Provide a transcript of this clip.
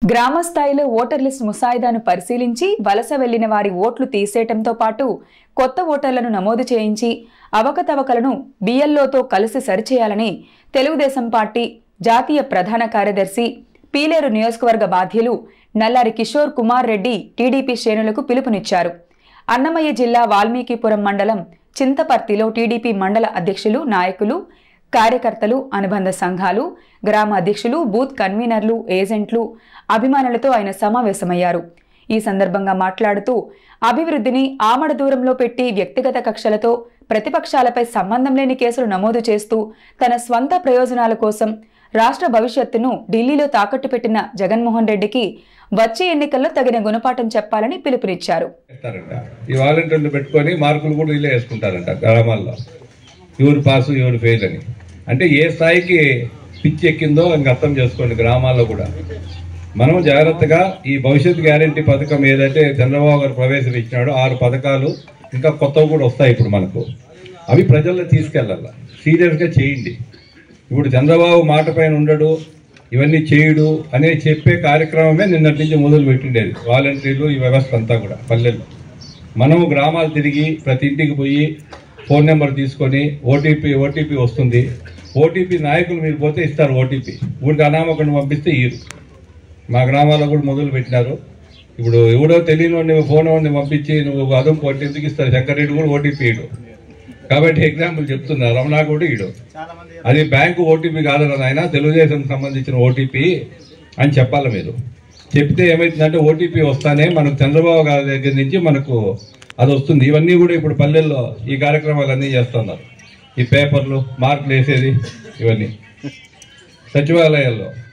గ్రామ స్థాయిలో voter list ముసాయిదాను పరిశీలించి వలస వెళ్లిన వారి ఓట్లు తీసేయటంతో పాటు కొత్త ఓటర్లను నమోదు చేయించి అవకతవకలను బిఎల్ఓతో కలిసి సరిచేయాలని తెలుగుదేశం పార్టీ జాతీయ ప్రధాన కార్యదర్శి పీలేరు నియోజకవర్గ బాధ్యులు నల్లారి కిషోర్ కుమార్ రెడ్డి టీడీపీ శ్రేణులకు పిలుపునిచ్చారు అన్నమయ్య జిల్లా వాల్మీకిపురం మండలం చింతపర్తిలో టీడీపీ మండల అధ్యక్షులు నాయకులు కార్యకర్తలు అనుబంధ సంఘాలు గ్రామ అధ్యక్షులు బూత్ కన్వీనర్లు ఏజెంట్లు అభిమానులతో ఆయన సమావేశమయ్యారు ఈ సందర్భంగా మాట్లాడుతూ అభివృద్ధిని ఆమడ దూరంలో పెట్టి వ్యక్తిగత కక్షలతో ప్రతిపక్షాలపై సంబంధం లేని కేసులు నమోదు చేస్తూ తన స్వంత ప్రయోజనాల కోసం రాష్ట్ర భవిష్యత్తును ఢిల్లీలో తాకట్టు పెట్టిన జగన్మోహన్ రెడ్డికి వచ్చే ఎన్నికల్లో తగిన గుణపాఠం చెప్పాలని పిలుపునిచ్చారు చేస్తారంట ఈ వాలంటీర్లు పెట్టుకొని మార్కులు కూడా వీళ్ళే వేసుకుంటారంట గ్రామాల్లో ఎవరు పాసు ఎవరు ఫెయిల్ అని అంటే ఏ స్థాయికి పిచ్చి ఎక్కిందో ఇంక అర్థం చేసుకోండి గ్రామాల్లో కూడా మనం జాగ్రత్తగా ఈ భవిష్యత్ గ్యారంటీ పథకం ఏదైతే చంద్రబాబు గారు ప్రవేశపెట్టినాడో ఆరు పథకాలు ఇంకా కొత్తవి కూడా వస్తాయి ఇప్పుడు మనకు అవి ప్రజల్లో తీసుకెళ్ళాల సీరియస్గా చేయండి ఇప్పుడు చంద్రబాబు మాట పైన ఉండడు ఇవన్నీ చేయడు అనే చెప్పే కార్యక్రమమే నిన్నటి నుంచి మొదలు పెట్టిండేది వాలంటీర్లు ఈ వ్యవస్థ అంతా కూడా పల్లెల్లో మనము గ్రామాలు తిరిగి ప్రతి ఇంటికి పోయి ఫోన్ నెంబర్ తీసుకొని ఓటీపీ ఓటీపీ వస్తుంది ఓటీపీ నాయకులు మీరు పోతే ఇస్తారు ఓటీపీ ఊరికి అనామకుని పంపిస్తే ఇయ్యరు మా గ్రామాల్లో కూడా మొదలు పెట్టినారు ఇప్పుడు ఎవడో తెలియని వాడిని ఫోన్ వాడిని పంపించి నువ్వు అదం కొట్టి ఎందుకు ఇస్తారు శంకరెడ్డి కూడా ఓటీపీ ఇడు కాబట్టి ఎగ్జాంపుల్ చెప్తున్నా రమణ కూడా ఇడు అది బ్యాంకు ఓటీపీ కాదు ఆయన తెలుగుదేశం సంబంధించిన ఓటీపీ అని చెప్పాలి మీరు చెప్తే ఏమైతుందంటే ఓటీపీ వస్తానే మనకు చంద్రబాబు గారి దగ్గర నుంచి మనకు అది వస్తుంది ఇవన్నీ కూడా ఇప్పుడు పల్లెల్లో ఈ కార్యక్రమాలు అన్నీ చేస్తున్నారు ఈ పేపర్లు మార్కులు వేసేది ఇవన్నీ సచివాలయాల్లో